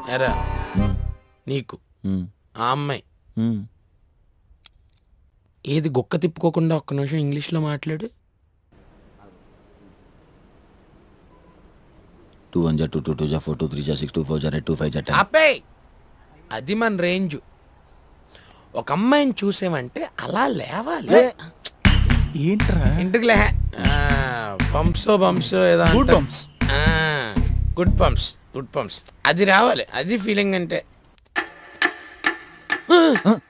ఎరా నీకు ఆ అమ్మాయి ఏది గుక్క తిప్పుకోకుండా ఒక్క నిమిషం ఇంగ్లీష్లో మాట్లాడు టూ వన్ జా టూ టూ టూ జా ఫోర్ టూ త్రీ జా సిక్స్ టూ ఫోర్ జా ఎయిట్ టూ ఫైవ్ జా టెన్ ఆపే అది మన రేంజ్ ఒక అమ్మాయిని చూసామంటే అలా లేవాలి ఏంట్రా ఇంటికి లే పంప్స్ బంప్స్ ఏదో Good అంటారు. bumps. ఆ, గుడ్ పంప్స్ గుడ్ పంప్స్ అది రావాలి అది ఫీలింగ్ అంటే